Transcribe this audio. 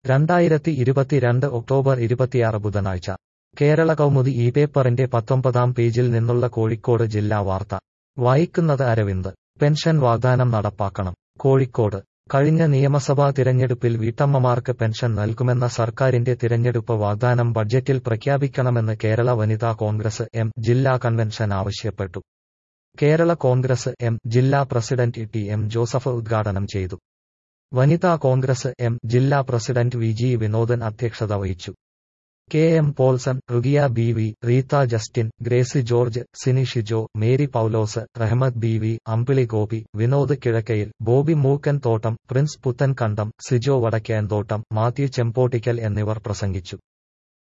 രണ്ടായിരത്തി ഇരുപത്തിരണ്ട് ഒക്ടോബർ ഇരുപത്തിയാറ് ബുധനാഴ്ച കേരള കൗമുദി ഈ പേപ്പറിന്റെ പത്തൊമ്പതാം പേജിൽ നിന്നുള്ള കോഴിക്കോട് ജില്ലാ വാർത്ത വായിക്കുന്നത് അരവിന്ദ് പെൻഷൻ വാഗ്ദാനം നടപ്പാക്കണം കോഴിക്കോട് കഴിഞ്ഞ നിയമസഭാ തിരഞ്ഞെടുപ്പിൽ വീട്ടമ്മമാർക്ക് പെൻഷൻ നൽകുമെന്ന സർക്കാരിന്റെ തിരഞ്ഞെടുപ്പ് വാഗ്ദാനം ബഡ്ജറ്റിൽ പ്രഖ്യാപിക്കണമെന്ന് കേരള വനിതാ കോൺഗ്രസ് എം ജില്ലാ കൺവെൻഷൻ ആവശ്യപ്പെട്ടു കേരള കോൺഗ്രസ് എം ജില്ലാ പ്രസിഡന്റ് ടി എം ജോസഫ് ഉദ്ഘാടനം ചെയ്തു വനിതാ കോൺഗ്രസ് എം ജില്ലാ പ്രസിഡന്റ് വി ജി വിനോദൻ അധ്യക്ഷത വഹിച്ചു K M Paulson Rugiya B V Reetha Justin Gracy George Sini Shijo Mary Paulose Rahmad B V Ambili Gopi Vinod Kizhakkayil Boby Mookkan Thottam Prince പുത്തൻ കണ്ടം സിജോ വടക്കേന്തോട്ടം മാത്യു ചെമ്പോട്ടിക്കൽ എന്നിവർ പ്രസംഗിച്ചു